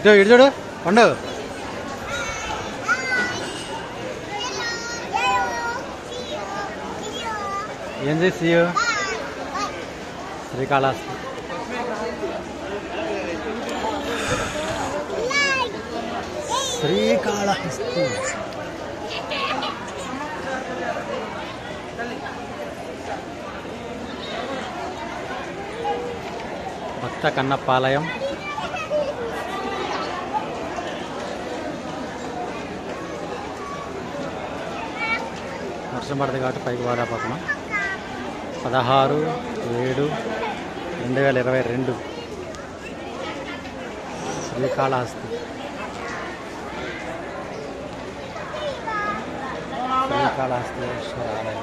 ఇటు ఇటు చూడు పండు ఏం చేసి శ్రీకాళహస్తి శ్రీకాళహస్తి భక్త కన్నపాలయం వర్షం పడుతుంది కాబట్టి పైకి వాడపోతున్నాం పదహారు ఏడు రెండు వేల ఇరవై రెండు శ్రీకాళహస్తి శ్రీకాళహస్తీశ్వర ఆలయం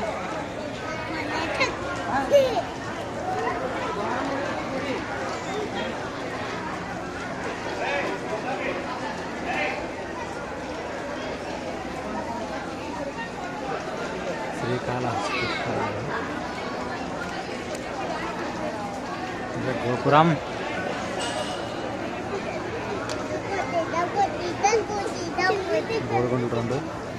శ్రీకాళహస్తీశ్వర ఆలయం ఇది గోపురం గోల్కొండ రెండు